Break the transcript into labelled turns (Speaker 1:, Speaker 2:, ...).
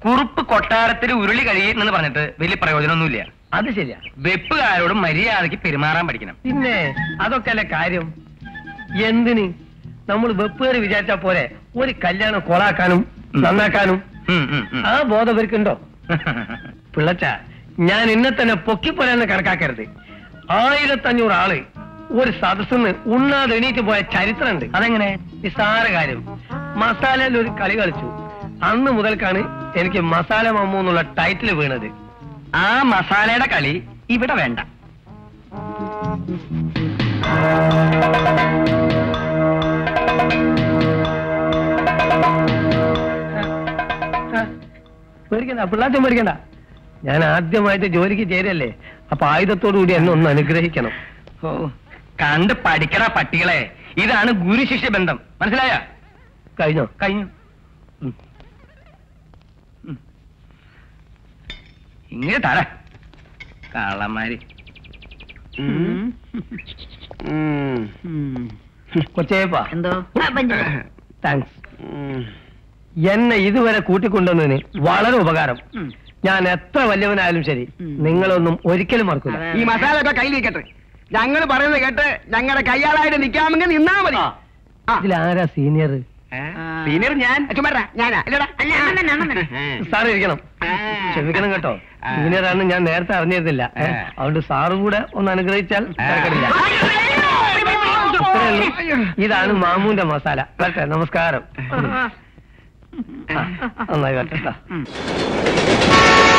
Speaker 1: കുറുപ്പ് കൊട്ടാരത്തിൽ ഉരുളി കഴിയുന്നെന്ന് പറഞ്ഞിട്ട് വലിയ പ്രയോജനമൊന്നുമില്ല
Speaker 2: അത് ശരിയാ
Speaker 1: വെപ്പുകാരോടും മര്യാദയ്ക്ക് പെരുമാറാൻ പഠിക്കണം
Speaker 2: പിന്നെ അതൊക്കെ അല്ലേ കാര്യം എന്തിന് നമ്മൾ വെപ്പേറി വിചാരിച്ചാ പോരെ ഒരു കല്യാണം കൊളാക്കാനും നന്നാക്കാനും
Speaker 1: ഉം, ഉം, ഉം.
Speaker 2: ആ ബോധം ഇവർക്കുണ്ടോ പിള്ളച്ച ഞാൻ ഇന്നെ തന്നെ പൊക്കിപ്പോലെന്ന് കണക്കാക്കരുത് ആയിരത്തഞ്ഞൂറ് ആള് ഒരു സദസ്സിന്ന് ഉണ്ണാതെ എണീറ്റ് പോയ ചരിത്രമുണ്ട്
Speaker 1: അതെങ്ങനെ
Speaker 2: നിസ്സാര കാര്യം മസാലയിൽ ഒരു കളി കളിച്ചു അന്ന് മുതൽക്കാണ് എനിക്ക് മസാല മമ്മു എന്നുള്ള ടൈറ്റിൽ വീണത്
Speaker 1: ആ മസാലയുടെ കളി ഇവിടെ വേണ്ട
Speaker 2: പേടിക്കണ്ട പിള്ളാറ്റം പേടിക്കണ്ട ഞാൻ ആദ്യമായിട്ട് ജോലിക്ക് ചേരല്ലേ അപ്പൊ ആയുധത്തോടു കൂടി എന്നെ ഒന്ന് അനുഗ്രഹിക്കണം
Speaker 1: ഓ കണ്ട് പഠിക്കണ പട്ടികളെ ഇതാണ് ഗുരു ശിഷ്യ ബന്ധം മനസ്സിലായ
Speaker 2: കഴിഞ്ഞോ
Speaker 1: കഴിഞ്ഞു
Speaker 2: ഉം.
Speaker 1: ഇങ്ങനെ തര കള്ളന്മാര്
Speaker 2: കൊച്ചേപ്പാ
Speaker 3: എന്തോ
Speaker 2: താങ്ക്സ് എന്നെ ഇതുവരെ കൂട്ടിക്കൊണ്ടുവന്നതിന് വളരെ ഉപകാരം
Speaker 3: ഉം.
Speaker 2: ഞാൻ എത്ര വലിയവനായാലും ശരി
Speaker 3: ഉം.
Speaker 2: നിങ്ങളൊന്നും ഒരിക്കലും മറക്കില്ല
Speaker 3: അതെ.
Speaker 4: ഈ മസാല ഒക്കെ കയ്യിലിരിക്കട്ടെ ഞങ്ങൾ പറയുന്നത് കേട്ട് ഞങ്ങളുടെ കയ്യാളായിട്ട് നിൽക്കാമെങ്കിൽ നിന്നാ മതി ആ.
Speaker 2: ഇതിലാരാ സീനിയർ
Speaker 4: സീനിയർ ഞാൻ ചുമരാ ഞാനാ അല്ലടാ
Speaker 3: അല്ല, അണ്ണൻ തന്നെ, അണ്ണൻ തന്നെ.
Speaker 2: സാർ ഇരിക്കണം
Speaker 4: ആ.
Speaker 2: ക്ഷമിക്കണം കേട്ടോ
Speaker 4: ആ.
Speaker 2: സീനിയറാണ് ഞാൻ നേരത്തെ അറിഞ്ഞിരുന്നില്ല ഏ,
Speaker 4: ആ.
Speaker 2: അതുകൊണ്ട് സാറ് കൂടെ ഒന്ന് അനുഗ്രഹിച്ചാൽ തിരക്കിടില്ല ഇത്രയേ ഉള്ളൂ. ഇതാണ് മാമൂന്റെ മസാല വരട്ടെ നമസ്കാരം ആ, നന്നായി വരട്ടെ ട്ടാ.